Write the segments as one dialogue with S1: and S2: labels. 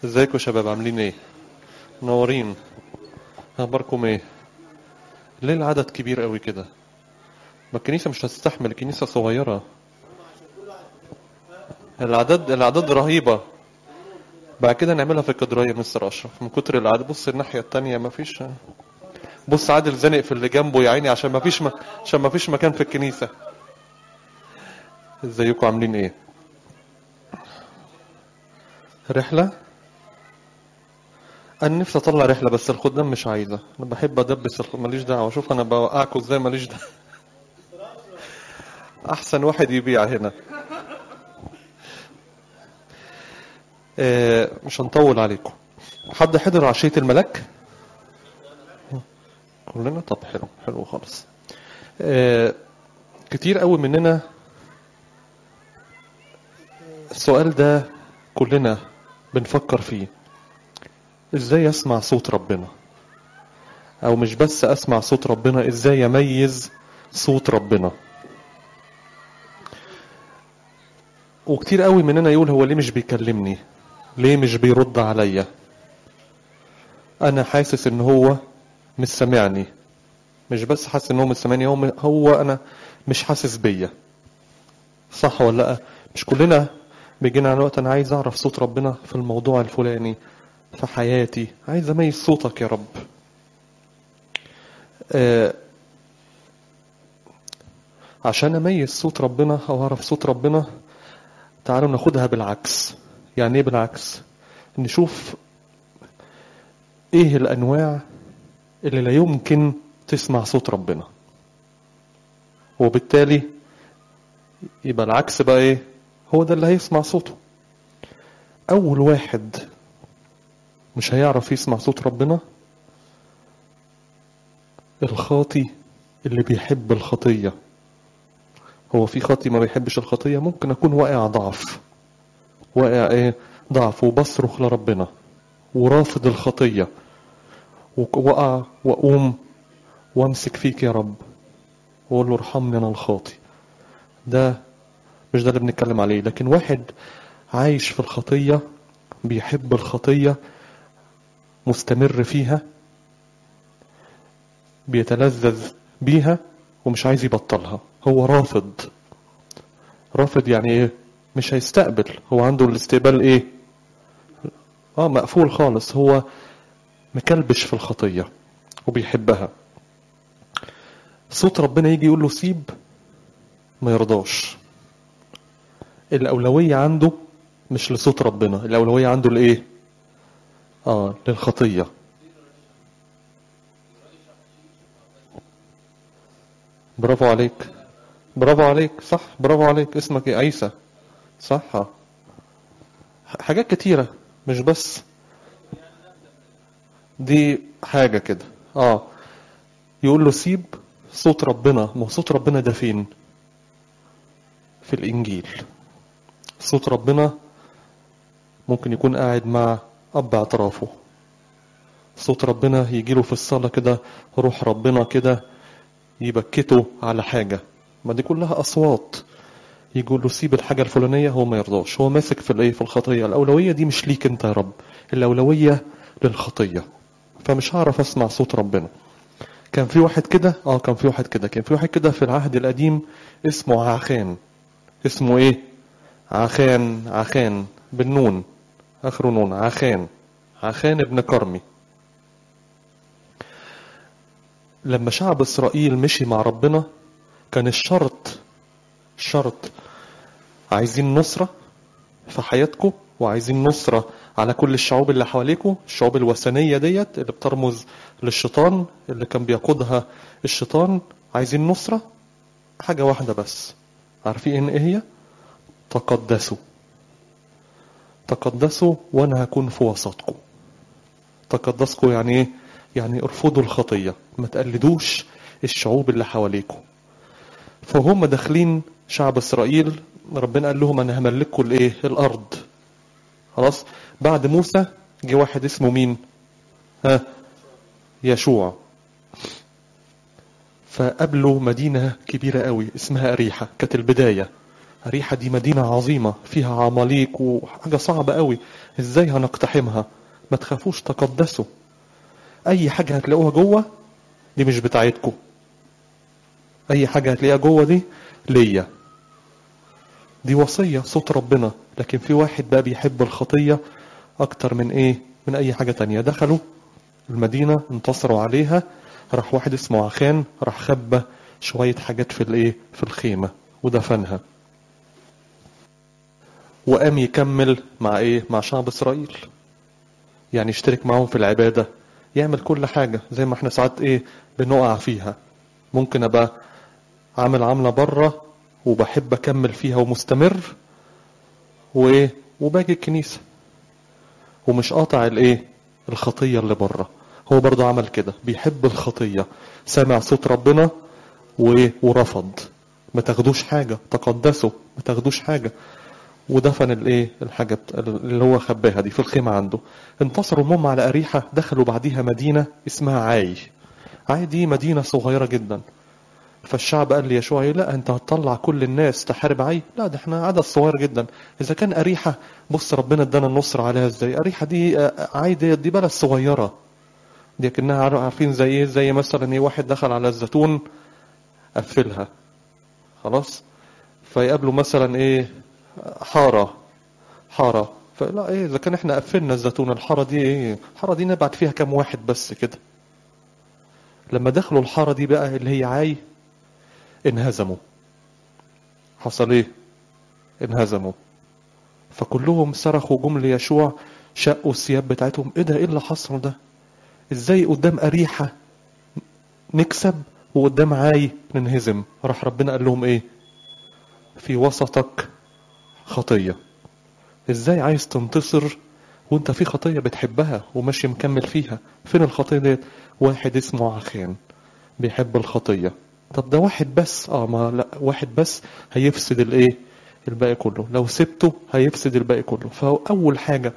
S1: ازيكم يا شباب عاملين ايه منورين اخباركم ايه ليه العدد كبير قوي كده ما الكنيسه مش هتستحمل الكنيسه صغيره الاعداد الاعداد رهيبه بعد كده نعملها في الكدريه مستر اشرف من كتر العدد بص الناحيه التانية ما فيش بص عادل زنق في اللي جنبه يا عيني عشان ما فيش م... عشان ما فيش مكان في الكنيسه ازيكم عاملين ايه رحله انا نفسي اطلع رحله بس الخدام مش عايزه انا بحب ادبس الخ... ماليش دعوه شوف انا بوقعكم ازاي ماليش دعوه احسن واحد يبيع هنا آه، مش هنطول عليكم حد حضر عشية الملاك كلنا طب حلو حلو خالص آه، كتير قوي مننا السؤال ده كلنا بنفكر فيه ازاي اسمع صوت ربنا او مش بس اسمع صوت ربنا ازاي اميز صوت ربنا وكتير قوي مننا يقول هو ليه مش بيكلمني ليه مش بيرد عليا انا حاسس ان هو مش سامعني مش بس حاسس ان هو مش سامعني هو هو انا مش حاسس بيا صح ولا لا مش كلنا بيجينا على وقت انا عايز اعرف صوت ربنا في الموضوع الفلاني في حياتي عايز اميز صوتك يا رب آه عشان اميز صوت ربنا او اعرف صوت ربنا تعالوا ناخدها بالعكس يعني ايه بالعكس نشوف ايه الانواع اللي لا يمكن تسمع صوت ربنا وبالتالي يبقى العكس بقى ايه هو ده اللي هيسمع صوته اول واحد مش هيعرف يسمع صوت ربنا الخاطي اللي بيحب الخطية هو في خاطي ما بيحبش الخطية ممكن أكون واقع ضعف واقع ايه ضعف وبصرخ لربنا ورافض الخطية وقع وأقوم وامسك فيك يا رب واقول له ارحمني انا الخاطي ده مش ده اللي بنتكلم عليه لكن واحد عايش في الخطية بيحب الخطية مستمر فيها بيتلذذ بيها ومش عايز يبطلها هو رافض رافض يعني ايه مش هيستقبل هو عنده الاستقبال ايه اه مقفول خالص هو مكلبش في الخطية وبيحبها صوت ربنا يجي يقول له سيب ما يرضاش الأولوية عنده مش لصوت ربنا الأولوية عنده لإيه آه للخطية برافو عليك برافو عليك صح برافو عليك اسمك ايه عيسى صح حاجات كتيرة مش بس دي حاجة كده اه يقول له سيب صوت ربنا ما صوت ربنا ده فين في الإنجيل صوت ربنا ممكن يكون قاعد مع أب اعترافه صوت ربنا يجيله في الصلاة كده روح ربنا كده يبكته على حاجة ما دي كلها أصوات يقول له سيب الحاجة الفلانية هو ما يرضاش هو ماسك في الايه في الخطية الأولوية دي مش ليك انت يا رب الأولوية للخطية فمش هعرف أسمع صوت ربنا كان في واحد كده اه كان في واحد كده كان في واحد كده في العهد القديم اسمه عخان اسمه ايه عخان عخان بالنون اخره نون عخان عخان ابن كرمي لما شعب اسرائيل مشي مع ربنا كان الشرط شرط عايزين نصرة في حياتكم وعايزين نصرة على كل الشعوب اللي حواليكم الشعوب الوثنية ديت اللي بترمز للشيطان اللي كان بيقودها الشيطان عايزين نصرة حاجة واحدة بس عارفين ايه هي تقدسوا تقدسوا وانا هكون في وسطكم تقدسكم يعني ايه يعني ارفضوا الخطية ما تقلدوش الشعوب اللي حواليكم فهم داخلين شعب اسرائيل ربنا قال لهم انا هملككم الايه الارض خلاص بعد موسى جه واحد اسمه مين ها يشوع فقابلوا مدينة كبيرة قوي اسمها أريحة كانت البداية أريحة دي مدينة عظيمة فيها عماليق وحاجة صعبة قوي ازاي هنقتحمها ما تخافوش تقدسوا اي حاجة هتلاقوها جوه دي مش بتاعتكم اي حاجة هتلاقيها جوه دي ليا دي وصية صوت ربنا لكن في واحد بقى بيحب الخطية اكتر من ايه من اي حاجة تانية دخلوا المدينة انتصروا عليها راح واحد اسمه عخان راح خبى شوية حاجات في الايه في الخيمة ودفنها وقام يكمل مع ايه مع شعب اسرائيل يعني يشترك معاهم في العبادة يعمل كل حاجة زي ما احنا ساعات ايه بنقع فيها ممكن ابقى عامل عاملة بره وبحب اكمل فيها ومستمر وايه وباجي الكنيسة ومش قاطع الايه الخطية اللي بره هو برضه عمل كده بيحب الخطية سامع صوت ربنا وايه ورفض ما تاخدوش حاجة تقدسوا ما تاخدوش حاجة ودفن الايه الحاجة اللي هو خباها دي في الخيمة عنده انتصروا المهم على أريحة دخلوا بعديها مدينة اسمها عاي عاي دي مدينة صغيرة جدا فالشعب قال لي يشوع لا انت هتطلع كل الناس تحارب عاي لا ده احنا عدد صغير جدا اذا كان أريحة بص ربنا ادانا النصر عليها ازاي أريحة دي عاي دي, دي بلد صغيرة دي كأنها عارفين زي ايه زي مثلا ايه واحد دخل على الزيتون قفلها خلاص فيقابله مثلا ايه حارة حارة فلا ايه اذا كان احنا قفلنا الزيتون الحارة دي ايه الحارة دي نبعت فيها كام واحد بس كده لما دخلوا الحارة دي بقى اللي هي عاي انهزموا حصل ايه انهزموا فكلهم صرخوا جم ليشوع شقوا الثياب بتاعتهم ايه ده ايه اللي حصل ده ازاي قدام اريحة نكسب وقدام عاي ننهزم راح ربنا قال لهم ايه في وسطك خطية ازاي عايز تنتصر وانت في خطية بتحبها وماشي مكمل فيها فين الخطية ديت واحد اسمه عخان بيحب الخطية طب ده واحد بس اه ما لا واحد بس هيفسد الايه الباقي كله لو سبته هيفسد الباقي كله فاول حاجة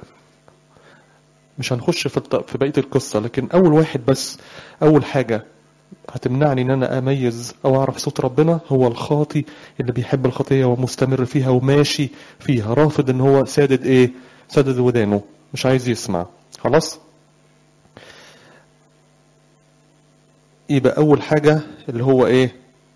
S1: مش هنخش في في بقية القصة لكن اول واحد بس اول حاجة هتمنعني ان انا اميز او اعرف صوت ربنا هو الخاطي اللي بيحب الخطيه ومستمر فيها وماشي فيها رافض ان هو سادد ايه سادد ودانه مش عايز يسمع خلاص يبقى اول حاجه اللي هو ايه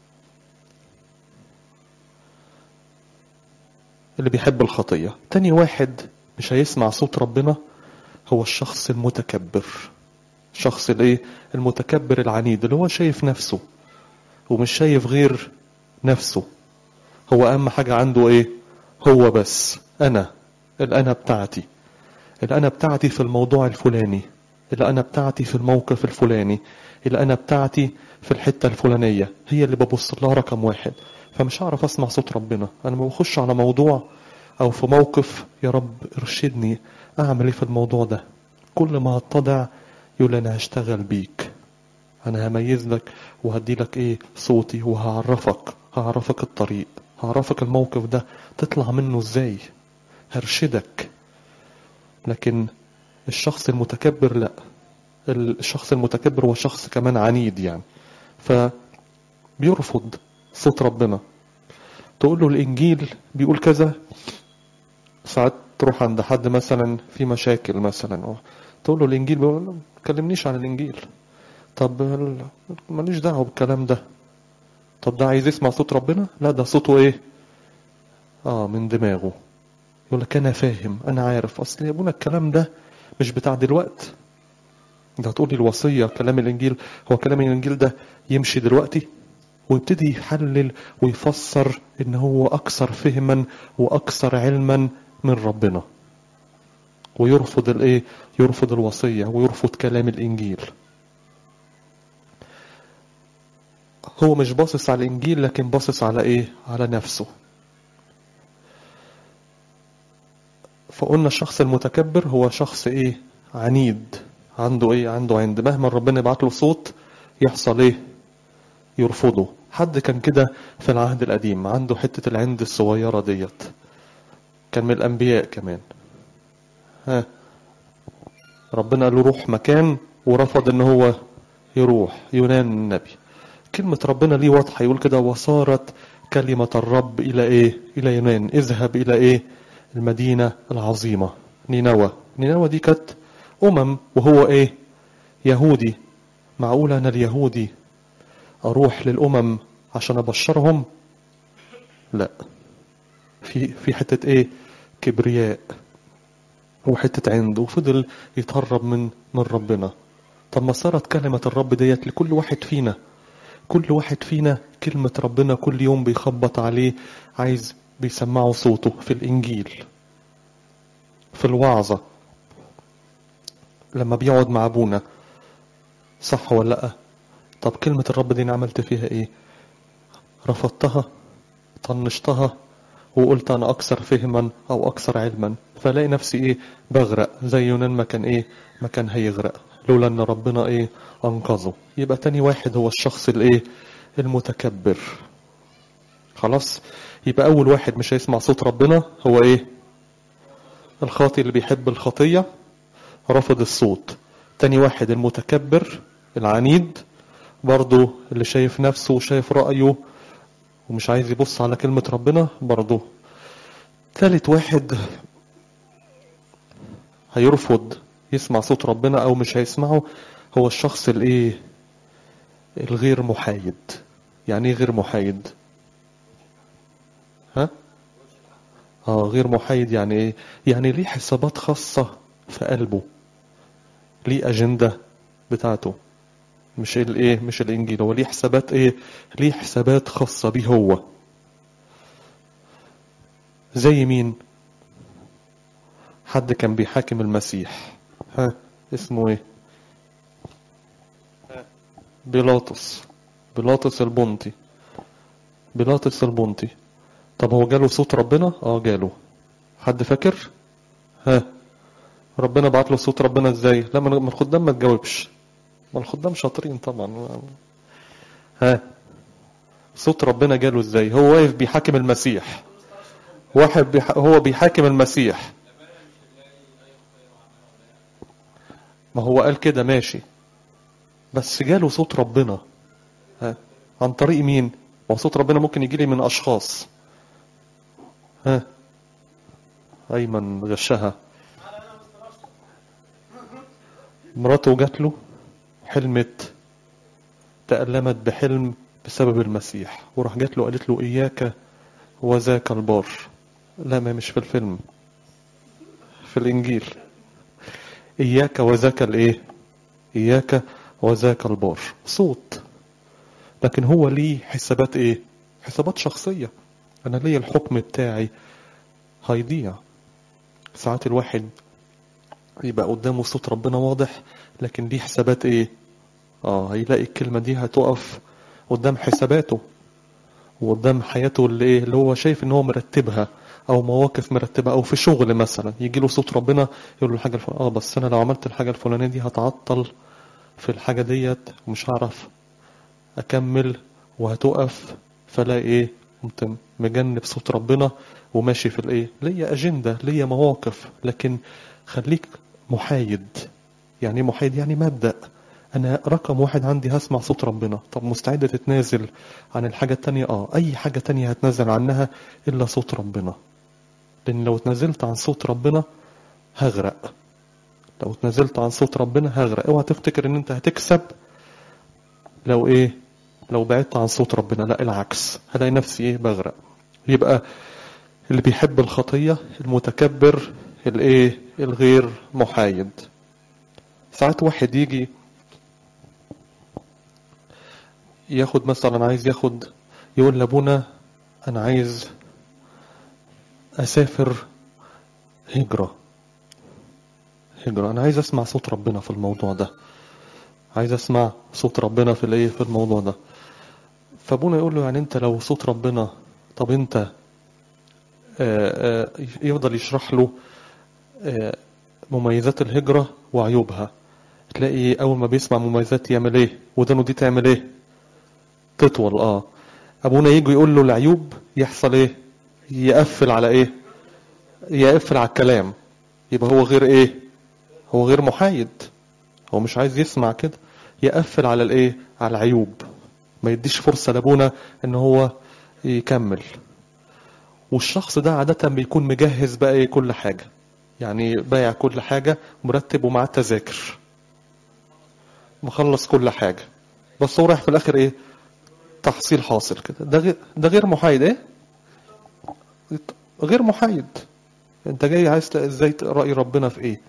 S1: اللي بيحب الخطيه تاني واحد مش هيسمع صوت ربنا هو الشخص المتكبر الشخص الايه المتكبر العنيد اللي هو شايف نفسه ومش شايف غير نفسه هو اهم حاجة عنده ايه هو بس انا الانا بتاعتي الانا بتاعتي في الموضوع الفلاني الانا بتاعتي في الموقف الفلاني الانا بتاعتي في الحتة الفلانية هي اللي ببص لها رقم واحد فمش هعرف اسمع صوت ربنا انا ما بخش على موضوع او في موقف يا رب ارشدني اعمل ايه في الموضوع ده كل ما اتضع يقول انا هشتغل بيك انا هميز لك وهدي لك ايه صوتي وهعرفك هعرفك الطريق هعرفك الموقف ده تطلع منه ازاي هرشدك لكن الشخص المتكبر لا الشخص المتكبر هو شخص كمان عنيد يعني فبيرفض صوت ربنا تقول له الانجيل بيقول كذا ساعات تروح عند حد مثلا في مشاكل مثلا تقول له الانجيل بيقول له ما تكلمنيش عن الانجيل طب ماليش دعوه بالكلام ده طب ده عايز يسمع صوت ربنا لا ده صوته ايه اه من دماغه يقول لك انا فاهم انا عارف اصل يا ابونا الكلام ده مش بتاع دلوقت ده هتقول لي الوصيه كلام الانجيل هو كلام الانجيل ده يمشي دلوقتي ويبتدي يحلل ويفسر ان هو اكثر فهما واكثر علما من ربنا ويرفض الايه يرفض الوصيه ويرفض كلام الانجيل هو مش باصص على الانجيل لكن باصص على ايه على نفسه فقلنا الشخص المتكبر هو شخص ايه عنيد عنده ايه عنده عند مهما ربنا يبعت له صوت يحصل ايه يرفضه حد كان كده في العهد القديم عنده حتة العند الصغيرة ديت كان من الأنبياء كمان ها ربنا قال له روح مكان ورفض ان هو يروح يونان النبي كلمة ربنا ليه واضحة يقول كده وصارت كلمة الرب إلى إيه إلى يونان اذهب إلى إيه المدينة العظيمة نينوى نينوى دي كانت أمم وهو إيه يهودي معقول أنا اليهودي أروح للأمم عشان أبشرهم لا في في حتة إيه كبرياء وحتة عنده وفضل يتهرب من من ربنا طب ما صارت كلمة الرب ديت لكل واحد فينا كل واحد فينا كلمة ربنا كل يوم بيخبط عليه عايز بيسمعوا صوته في الإنجيل في الوعظة لما بيقعد مع أبونا صح ولا لأ طب كلمة الرب دي أنا عملت فيها إيه رفضتها طنشتها وقلت أنا أكثر فهما أو أكثر علما فلاقي نفسي إيه بغرق زي يونان ما كان إيه ما كان هيغرق لولا أن ربنا إيه أنقذه يبقى تاني واحد هو الشخص الإيه المتكبر خلاص يبقى أول واحد مش هيسمع صوت ربنا هو إيه الخاطي اللي بيحب الخطية رافض الصوت تاني واحد المتكبر العنيد برضو اللي شايف نفسه وشايف رأيه ومش عايز يبص على كلمة ربنا برضو ثالث واحد هيرفض يسمع صوت ربنا او مش هيسمعه هو الشخص الايه الغير محايد يعني ايه غير محايد ها اه غير محايد يعني ايه يعني ليه حسابات خاصة في قلبه ليه اجندة بتاعته مش الايه مش الانجيل هو ليه حسابات ايه ليه حسابات خاصة بيه هو زي مين حد كان بيحاكم المسيح ها اسمه ايه بيلاطس بيلاطس البنطي بيلاطس البنطي طب هو جاله صوت ربنا اه جاله حد فاكر ها ربنا بعت له صوت ربنا ازاي لا ما الخدام ما تجاوبش ما الخدام شاطرين طبعا ها صوت ربنا جاله ازاي هو واقف بيحاكم المسيح واحد بيح... هو بيحاكم المسيح ما هو قال كده ماشي بس جاله صوت ربنا ها عن طريق مين ما صوت ربنا ممكن يجي لي من اشخاص ها ايمن غشها مراته جات له حلمت تألمت بحلم بسبب المسيح وراح جات له قالت له إياك وذاك البار لا ما مش في الفيلم في الإنجيل إياك وذاك الإيه إياك وذاك البار صوت لكن هو ليه حسابات إيه حسابات شخصية أنا ليه الحكم بتاعي هيضيع ساعات الواحد يبقى قدامه صوت ربنا واضح لكن ليه حسابات ايه اه هيلاقي الكلمة دي هتقف قدام حساباته وقدام حياته اللي ايه اللي هو شايف ان هو مرتبها او مواقف مرتبة او في شغل مثلا يجي له صوت ربنا يقول له الحاجة الفلانية اه بس انا لو عملت الحاجة الفلانية دي هتعطل في الحاجة ديت ومش هعرف اكمل وهتقف فلا ايه قمت مجنب صوت ربنا وماشي في الايه ليا اجندة ليا مواقف لكن خليك محايد يعني محايد يعني مبدأ أنا رقم واحد عندي هسمع صوت ربنا طب مستعدة تتنازل عن الحاجة التانية آه أي حاجة تانية هتنازل عنها إلا صوت ربنا لأن لو اتنازلت عن صوت ربنا هغرق لو اتنازلت عن صوت ربنا هغرق اوعى تفتكر ان انت هتكسب لو ايه لو بعدت عن صوت ربنا لا العكس هلاقي نفسي ايه بغرق يبقى اللي بيحب الخطية المتكبر الايه الغير محايد ساعات واحد يجي ياخد مثلا عايز ياخد يقول لابونا انا عايز اسافر هجرة هجرة انا عايز اسمع صوت ربنا في الموضوع ده عايز اسمع صوت ربنا في الايه في الموضوع ده فابونا يقول له يعني انت لو صوت ربنا طب انت آآ آآ يفضل يشرح له مميزات الهجرة وعيوبها تلاقي اول ما بيسمع مميزات يعمل ايه ودانه دي تعمل ايه تطول اه ابونا يجي يقول له العيوب يحصل ايه يقفل على ايه يقفل على الكلام يبقى هو غير ايه هو غير محايد هو مش عايز يسمع كده يقفل على الايه على العيوب ما يديش فرصة لابونا ان هو يكمل والشخص ده عادة بيكون مجهز بقى ايه كل حاجة يعني بايع كل حاجة مرتب ومعاه تذاكر مخلص كل حاجة بس هو رايح في الاخر ايه تحصيل حاصل كده ده غير ده غير محايد ايه غير محايد انت جاي عايز ت- ازاي ت- رأي ربنا في ايه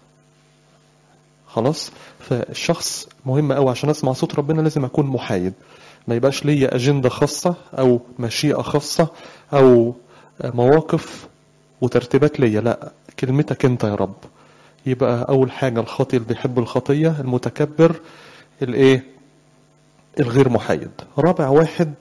S1: خلاص فالشخص مهم قوي عشان اسمع صوت ربنا لازم اكون محايد ما يبقاش ليا اجنده خاصه او مشيئه خاصه او مواقف وترتيبات ليا لا كلمتك انت يا رب يبقى اول حاجه الخاطئ اللي بيحب الخطيه المتكبر الايه الغير محايد رابع واحد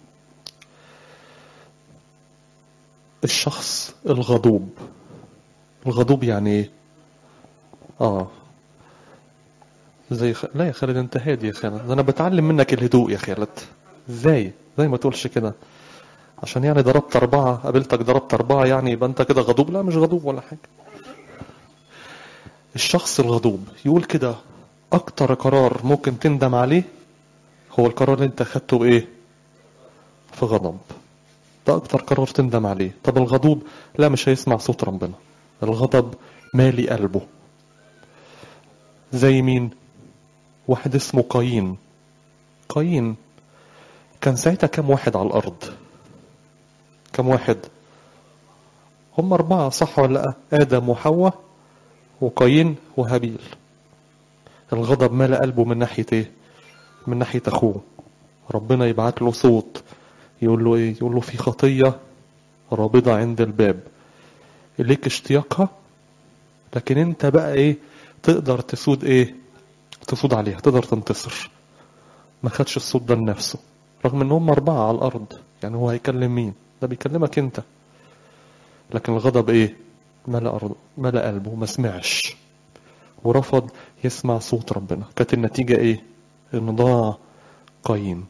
S1: الشخص الغضوب الغضوب يعني ايه اه زي خ... لا يا خالد انت هادي يا خالد ده انا بتعلم منك الهدوء يا خالد ازاي زي ما تقولش كده عشان يعني ضربت أربعة قابلتك ضربت أربعة يعني يبقى أنت كده غضوب لا مش غضوب ولا حاجة الشخص الغضوب يقول كده أكتر قرار ممكن تندم عليه هو القرار اللي أنت خدته بإيه في غضب ده أكتر قرار تندم عليه طب الغضوب لا مش هيسمع صوت ربنا الغضب مالي قلبه زي مين واحد اسمه قايين قايين كان ساعتها كام واحد على الأرض كم واحد هم أربعة صح ولا لأ آدم وحواء وقايين وهابيل الغضب ملأ قلبه من ناحية إيه من ناحية أخوه ربنا يبعت له صوت يقول له إيه يقول له في خطية رابضة عند الباب ليك اشتياقها لكن انت بقى ايه تقدر تسود ايه تسود عليها تقدر تنتصر ما خدش الصوت ده لنفسه رغم ان هم اربعة على الارض يعني هو هيكلم مين ده بيكلمك انت لكن الغضب ايه ملأ أرضه ملأ قلبه ما سمعش ورفض يسمع صوت ربنا كانت النتيجة ايه ان ضاع قايين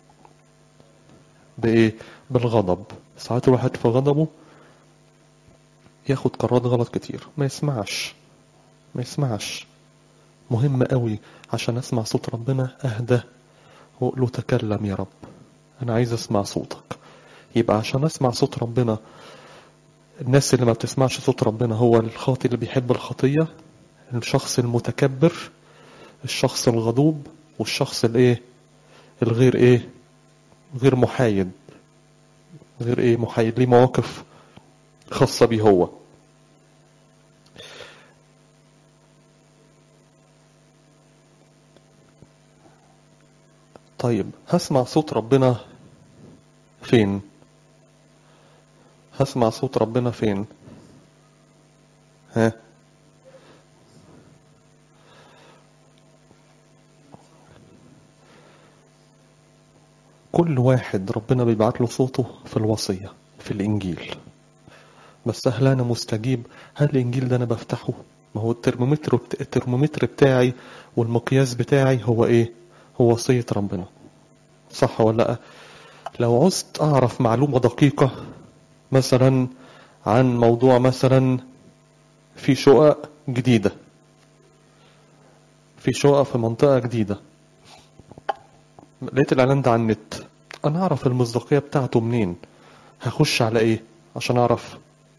S1: بايه بالغضب ساعات الواحد في غضبه ياخد قرارات غلط كتير ما يسمعش ما يسمعش مهم قوي عشان اسمع صوت ربنا اهدى واقول له تكلم يا رب انا عايز اسمع صوتك يبقى عشان اسمع صوت ربنا الناس اللي ما بتسمعش صوت ربنا هو الخاطي اللي بيحب الخطية الشخص المتكبر الشخص الغضوب والشخص الايه الغير ايه غير محايد غير ايه محايد ليه مواقف خاصة بيه هو طيب هسمع صوت ربنا فين هسمع صوت ربنا فين ها كل واحد ربنا بيبعت له صوته في الوصية في الإنجيل بس هل أنا مستجيب هل الإنجيل ده أنا بفتحه ما هو الترمومتر الترمومتر بتاعي والمقياس بتاعي هو إيه هو وصية ربنا صح ولا لأ لو عوزت أعرف معلومة دقيقة مثلا عن موضوع مثلا في شقق جديدة في شقق في منطقة جديدة لقيت الإعلان ده على النت أنا أعرف المصداقية بتاعته منين هخش على إيه عشان أعرف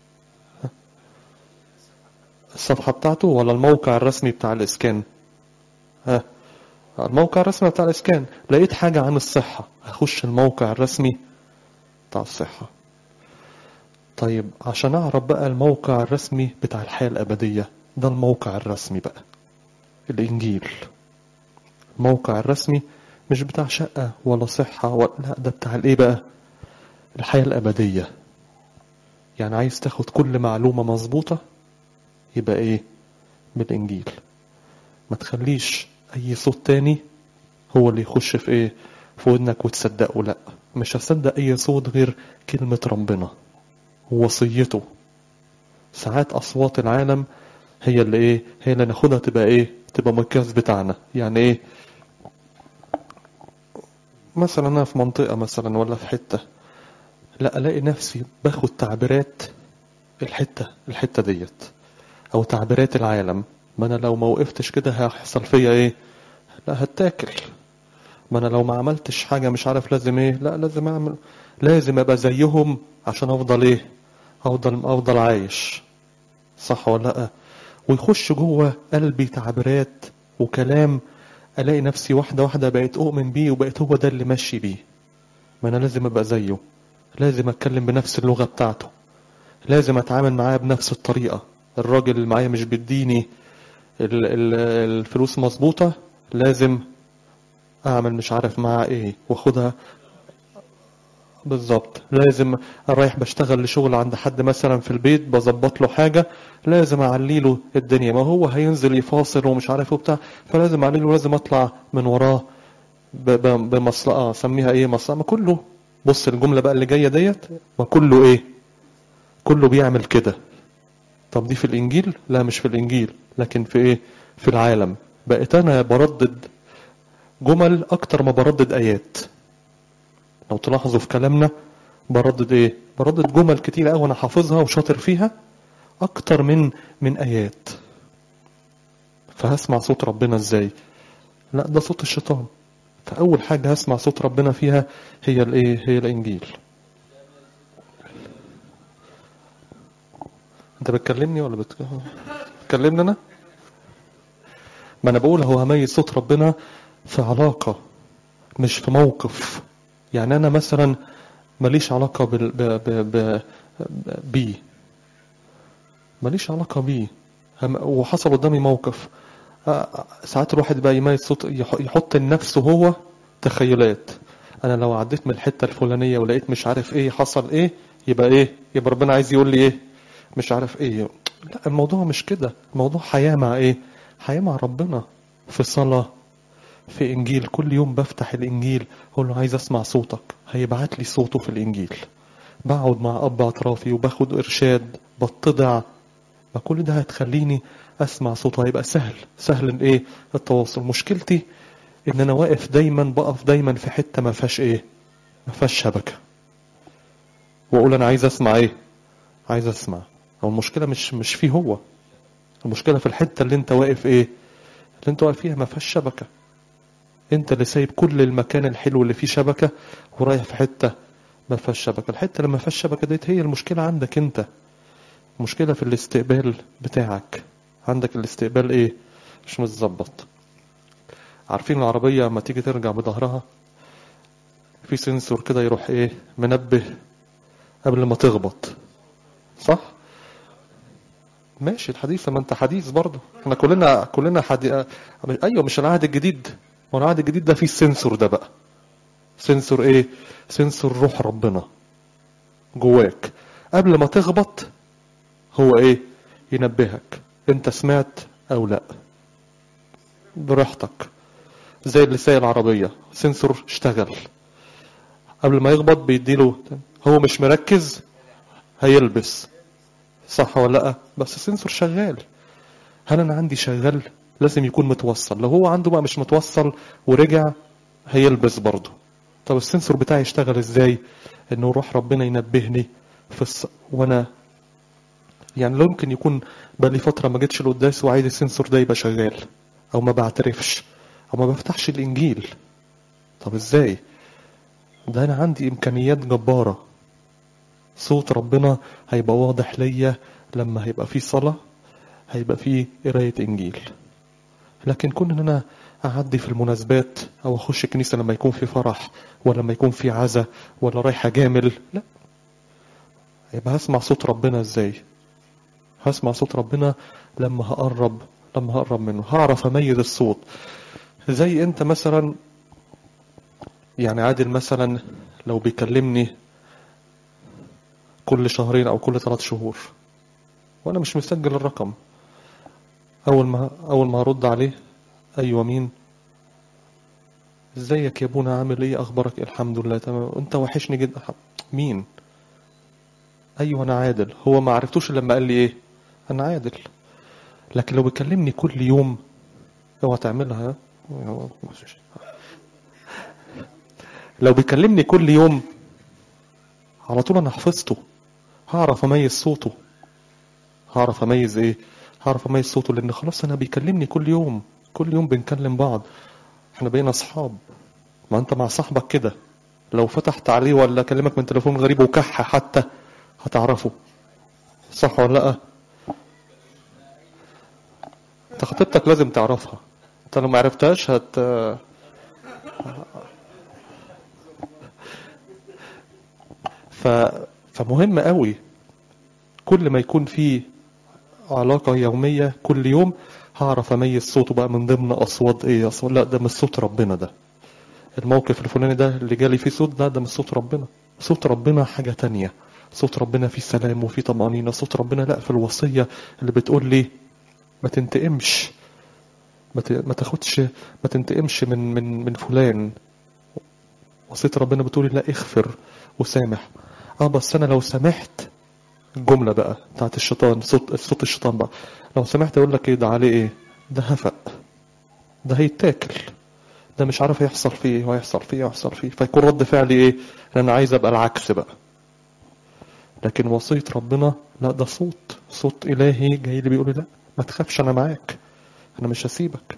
S1: الصفحة بتاعته ولا الموقع الرسمي بتاع الإسكان ها الموقع الرسمي بتاع الإسكان لقيت حاجة عن الصحة هخش الموقع الرسمي بتاع الصحة طيب عشان أعرف بقى الموقع الرسمي بتاع الحياة الأبدية ده الموقع الرسمي بقى الإنجيل الموقع الرسمي مش بتاع شقة ولا صحة ولا لا ده بتاع الإيه بقى الحياة الأبدية يعني عايز تاخد كل معلومة مظبوطة يبقى إيه بالإنجيل ما تخليش أي صوت تاني هو اللي يخش في إيه في ودنك وتصدقه لأ مش هصدق أي صوت غير كلمة ربنا ووصيته ساعات أصوات العالم هي اللي إيه هي اللي ناخدها تبقى إيه تبقى مقياس بتاعنا يعني إيه مثلا أنا في منطقة مثلا ولا في حتة لا ألاقي نفسي باخد تعبيرات الحتة الحتة ديت أو تعبيرات العالم ما أنا لو ما وقفتش كده هيحصل فيا إيه لا هتاكل ما انا لو ما عملتش حاجة مش عارف لازم ايه لا لازم اعمل لازم ابقى زيهم عشان افضل ايه افضل افضل عايش صح ولا لا ويخش جوه قلبي تعبيرات وكلام الاقي نفسي واحدة واحدة بقيت اؤمن بيه وبقيت هو ده اللي ماشي بيه ما انا لازم ابقى زيه لازم اتكلم بنفس اللغة بتاعته لازم اتعامل معاه بنفس الطريقة الراجل اللي معايا مش بيديني ال- ال- الفلوس مظبوطة لازم اعمل مش عارف معاه ايه واخدها بالظبط لازم رايح بشتغل لشغل عند حد مثلا في البيت بظبط له حاجة لازم اعلي له الدنيا ما هو هينزل يفاصل ومش عارف ايه وبتاع فلازم اعلي له لازم اطلع من وراه ب- ب- بمصلقة سميها ايه مصلقة ما كله بص الجملة بقى اللي جاية ديت ما كله ايه كله بيعمل كده طب دي في الانجيل لا مش في الانجيل لكن في ايه في العالم بقيت انا بردد جمل اكتر ما بردد ايات لو تلاحظوا في كلامنا بردد ايه بردد جمل كتير قوي انا حافظها وشاطر فيها اكتر من من ايات فهسمع صوت ربنا ازاي لا ده صوت الشيطان فاول حاجه هسمع صوت ربنا فيها هي الايه هي الانجيل انت بتكلمني ولا بت... بتكلمني انا ما انا بقول هو هميز صوت ربنا في علاقه مش في موقف يعني انا مثلا ماليش علاقه بال ب... ب... ب... بيه ماليش علاقه بيه هم... وحصل قدامي موقف آه، ساعات الواحد بقى يميز صوت يح- يحط لنفسه هو تخيلات انا لو عديت من الحته الفلانيه ولقيت مش عارف ايه حصل ايه يبقى ايه يبقى ربنا عايز يقول لي ايه مش عارف ايه لا الموضوع مش كده الموضوع حياه مع ايه حياه مع ربنا في صلاه في انجيل كل يوم بفتح الانجيل اقول له عايز اسمع صوتك هيبعت لي صوته في الانجيل بقعد مع اب اطرافي وباخد ارشاد بتضع ما كل ده هتخليني اسمع صوته هيبقى سهل سهل الايه التواصل مشكلتي ان انا واقف دايما بقف دايما في حته ما فيهاش ايه ما فيهاش شبكه واقول انا عايز اسمع ايه عايز اسمع هو المشكله مش مش فيه هو المشكله في الحته اللي انت واقف ايه اللي انت واقف فيها ما فيهاش شبكه انت اللي سايب كل المكان الحلو اللي فيه شبكه ورايح في حته ما فيهاش شبكه الحته اللي ما فيهاش شبكه ديت هي المشكله عندك انت مشكلة في الاستقبال بتاعك عندك الاستقبال ايه مش متظبط عارفين العربية لما تيجي ترجع بظهرها في سنسور كده يروح ايه منبه قبل ما تخبط صح ماشي الحديث ما انت حديث برضه احنا كلنا كلنا حدي... ايوه مش العهد الجديد هو العهد الجديد ده فيه السنسور ده بقى سنسور ايه سنسور روح ربنا جواك قبل ما تخبط هو ايه ينبهك انت سمعت او لا براحتك زي اللي سايق العربية سنسور اشتغل قبل ما يخبط بيديله هو مش مركز هيلبس صح ولا لا بس السنسور شغال هل انا عندي شغال لازم يكون متوصل لو هو عنده بقى مش متوصل ورجع هيلبس برضه طب السنسور بتاعي يشتغل ازاي انه روح ربنا ينبهني في الص... وانا يعني لو يمكن يكون بقالي فترة ما جيتش القداس وعايز السنسور ده يبقى شغال أو ما بعترفش أو ما بفتحش الإنجيل طب إزاي؟ ده أنا عندي إمكانيات جبارة صوت ربنا هيبقى واضح ليا لما هيبقى فيه صلاة هيبقى فيه قراية إنجيل لكن كون إن أنا أعدي في المناسبات أو أخش كنيسة لما يكون في فرح ولا لما يكون في عزا ولا رايح أجامل لا يبقى هسمع صوت ربنا إزاي؟ هسمع صوت ربنا لما هقرب لما هقرب منه هعرف اميز الصوت زي انت مثلا يعني عادل مثلا لو بيكلمني كل شهرين او كل ثلاث شهور وانا مش مسجل الرقم اول ما اول ما هرد عليه ايوه مين ازيك يا ابونا عامل ايه اخبارك الحمد لله تمام انت وحشني جدا مين ايوه انا عادل هو ما عرفتوش لما قال لي ايه انا عادل لكن لو بيكلمني كل يوم اوعى تعملها لو بيكلمني كل يوم على طول انا حفظته هعرف اميز صوته هعرف اميز ايه هعرف اميز صوته لان خلاص انا بيكلمني كل يوم كل يوم بنكلم بعض احنا بقينا اصحاب ما انت مع صاحبك كده لو فتحت عليه ولا كلمك من تليفون غريب وكح حتى هتعرفه صح ولا لا انت خطيبتك لازم تعرفها انت لو ما عرفتهاش هت ف... فمهم قوي كل ما يكون في علاقة يومية كل يوم هعرف اميز صوته بقى من ضمن اصوات ايه اصوات لا ده مش صوت ربنا ده الموقف الفلاني ده اللي جالي فيه صوت ده ده مش صوت ربنا صوت ربنا حاجة تانية صوت ربنا فيه سلام وفيه طمأنينة صوت ربنا لا في الوصية اللي بتقول لي ما تنتقمش ما ت- ما تاخدش ما تنتقمش من من من فلان وصية ربنا بتقول لي لا اغفر وسامح اه بس انا لو سامحت الجملة بقى بتاعت الشيطان صوت صوت الشيطان بقى لو سمحت يقول لك ايه ده عليه ايه ده هفق ده هيتاكل ده مش عارف هيحصل فيه ايه وهيحصل فيه ايه وهيحصل فيه فيكون رد فعلي ايه ان انا عايز ابقى العكس بقى لكن وصية ربنا لا ده صوت صوت الهي جاي لي بيقول لي لا ما تخافش انا معاك انا مش هسيبك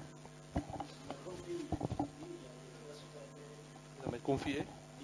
S1: لما يكون في ايه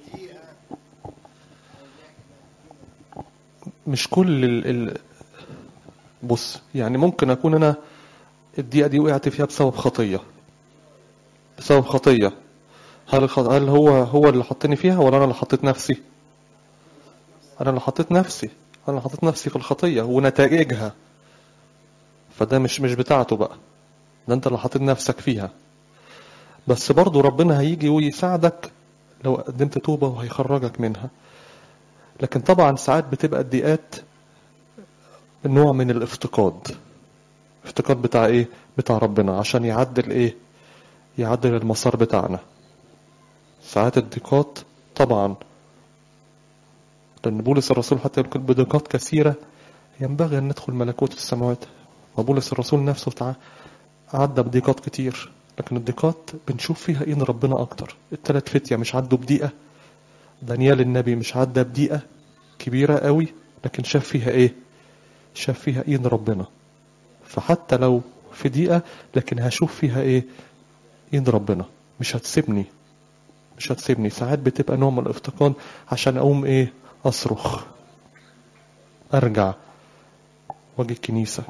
S1: مش كل ال... ال... بص يعني ممكن اكون انا الدقيقة دي وقعت فيها بسبب خطية بسبب خطية هل الخ... هل هو هو اللي حطني فيها ولا انا اللي حطيت نفسي انا اللي حطيت نفسي انا اللي حطيت نفسي في الخطية ونتائجها فده مش مش بتاعته بقى ده انت اللي حطيت نفسك فيها بس برضو ربنا هيجي ويساعدك لو قدمت توبة وهيخرجك منها لكن طبعا ساعات بتبقى الضيقات نوع من الافتقاد افتقاد بتاع ايه بتاع ربنا عشان يعدل ايه يعدل المسار بتاعنا ساعات الضيقات طبعا لأن بولس الرسول حتى يقول بضيقات كثيرة ينبغي أن ندخل ملكوت السماوات وبولس الرسول نفسه تع... عدى بضيقات كتير لكن الضيقات بنشوف فيها إيه ربنا أكتر التلات فتية مش عدوا بضيقة دانيال النبي مش عدى بضيقة كبيرة قوي لكن شاف فيها إيه شاف فيها إيد ربنا فحتى لو في ضيقة لكن هشوف فيها إيه إيد ربنا مش هتسيبني مش هتسيبني ساعات بتبقى نوع من الافتقاد عشان أقوم إيه أصرخ أرجع واجي الكنيسة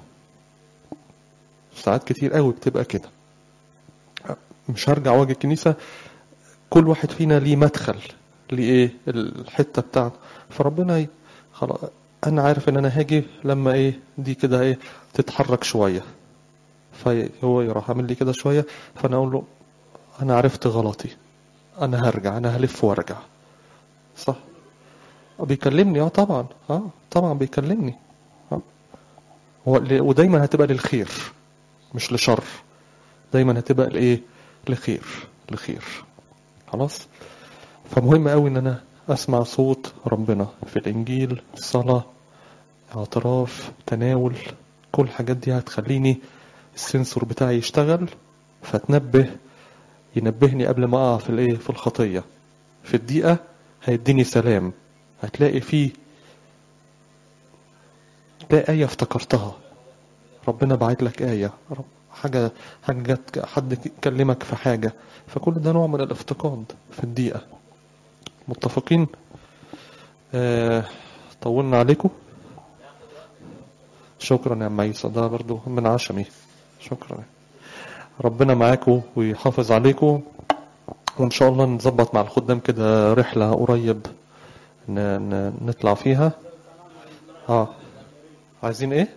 S1: ساعات كتير قوي بتبقى كده مش هرجع واجي الكنيسة كل واحد فينا ليه مدخل لإيه الحتة بتاعته فربنا ي... خلاص أنا عارف إن أنا هاجي لما إيه دي كده إيه تتحرك شوية فهو يروح عامل لي كده شوية فأنا أقول له أنا عرفت غلطي أنا هرجع أنا هلف وأرجع صح بيكلمني اه طبعا اه طبعا بيكلمني اه هو ودايما هتبقى للخير مش لشر دايما هتبقى لايه لخير لخير خلاص فمهم قوي ان انا اسمع صوت ربنا في الانجيل صلاة اعتراف تناول كل الحاجات دي هتخليني السنسور بتاعي يشتغل فتنبه ينبهني قبل ما اقع في الايه في الخطيه في الدقيقه هيديني سلام هتلاقي فيه تلاقي آية افتكرتها ربنا بعت لك آية حاجة حاجة جت حد كلمك في حاجة فكل ده نوع من الافتقاد في الدقيقة متفقين آه طولنا عليكم شكرا يا عم عيسى ده برضو من عشمي شكرا ربنا معاكم ويحافظ عليكم وإن شاء الله نظبط مع الخدام كده رحلة قريب نطلع فيها اه عايزين ايه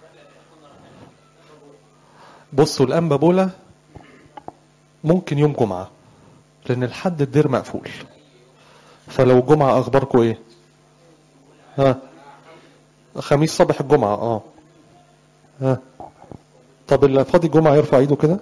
S1: بصوا الانبا بولا ممكن يوم جمعة لان الحد الدير مقفول فلو جمعة اخباركم ايه ها خميس صباح الجمعة اه ها طب اللي فاضي الجمعة يرفع ايده كده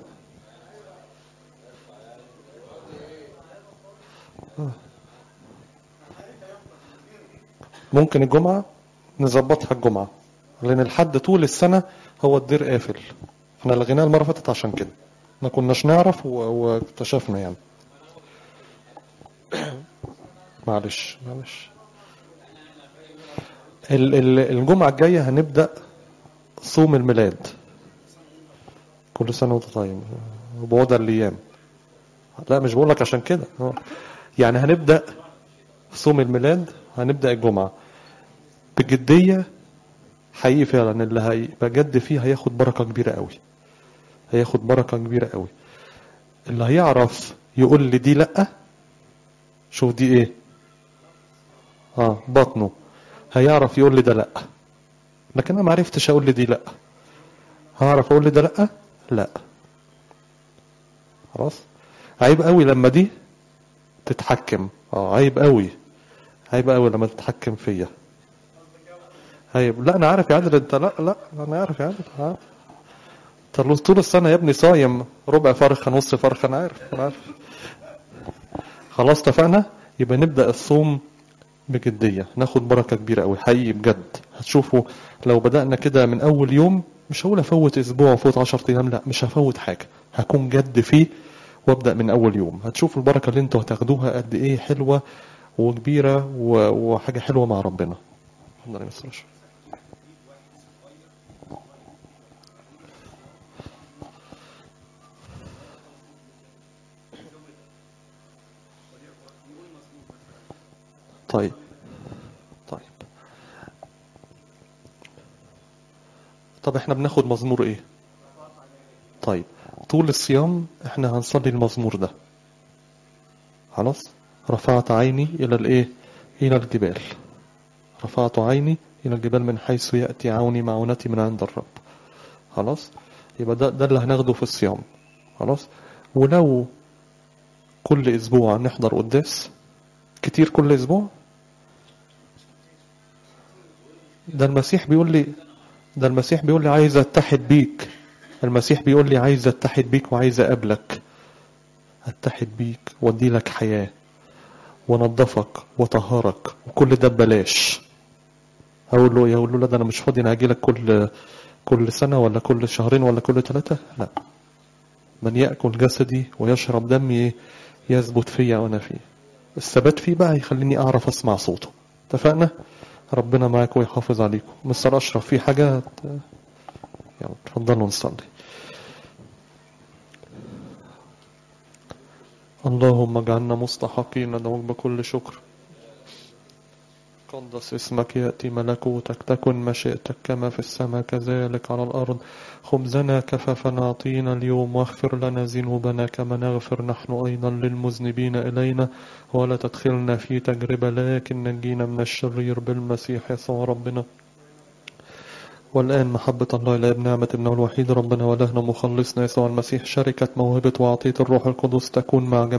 S1: ممكن الجمعة نظبطها الجمعة لأن الحد طول السنة هو الدير قافل احنا لغيناه المرة فاتت عشان كده ما كناش نعرف واكتشفنا يعني معلش معلش الجمعة الجاية هنبدأ صوم الميلاد كل سنة وانت طيب وبعد الأيام لا مش بقول لك عشان كده آه. يعني هنبدأ صوم الميلاد هنبدأ الجمعة بجدية حقيقي فعلا اللي هيبقى جد فيه هياخد بركة كبيرة قوي هياخد بركة كبيرة قوي اللي هيعرف يقول لي دي لأ شوف دي ايه اه بطنه هيعرف يقول لي ده لأ لكن انا ما عرفتش اقول لي دي لأ هعرف اقول لي ده لأ لا خلاص عيب قوي لما دي تتحكم اه عيب قوي عيب قوي لما تتحكم فيا عيب لا انا عارف يا عادل انت لا لا انا عارف يا عادل عارف انت طول السنه يا ابني صايم ربع فرخه نص فرخه انا عارف انا عارف خلاص اتفقنا يبقى نبدا الصوم بجديه ناخد بركه كبيره قوي حقيقي بجد هتشوفوا لو بدانا كده من اول يوم مش هقول افوت اسبوع وفوت 10 ايام لا مش هفوت حاجه هكون جد فيه وابدا من اول يوم هتشوفوا البركه اللي انتوا هتاخدوها قد ايه حلوه وكبيره و- وحاجه حلوه مع ربنا اتفضل يا مستر أشرف. طيب طيب طب احنا بناخد مزمور ايه طيب طول الصيام احنا هنصلي المزمور ده خلاص رفعت عيني الى الايه الى الجبال رفعت عيني الى الجبال من حيث ياتي عوني معونتي من عند الرب خلاص يبقى ده ده اللي هناخده في الصيام خلاص ولو كل اسبوع نحضر قداس كتير كل اسبوع ده المسيح بيقول لي ده المسيح بيقول لي عايز اتحد بيك المسيح بيقول لي عايز اتحد بيك وعايز اقابلك اتحد بيك وادي لك حياة ونظفك وطهرك وكل ده ببلاش هقول له يقول له لا ده انا مش فاضي انا هاجي لك كل كل سنة ولا كل شهرين ولا كل ثلاثة لا من يأكل جسدي ويشرب دمي إيه؟ يثبت فيا وانا فيه الثبات فيه بقى يخليني اعرف اسمع صوته اتفقنا ربنا معاك ويحافظ عليكم مستر اشرف في حاجة يلا اتفضلوا نصلي اللهم اجعلنا مستحقين ندعوك بكل شكر قدس اسمك يأتي ملكوتك تكن مشيئتك كما في السماء كذلك على الأرض خبزنا كفافنا أعطينا اليوم واغفر لنا ذنوبنا كما نغفر نحن أيضا للمذنبين إلينا ولا تدخلنا في تجربة لكن نجينا من الشرير بالمسيح يسوع ربنا والآن محبة الله إلى نعمة ابنه الوحيد ربنا ولهنا مخلصنا يسوع المسيح شركة موهبة وعطية الروح القدس تكون مع جميع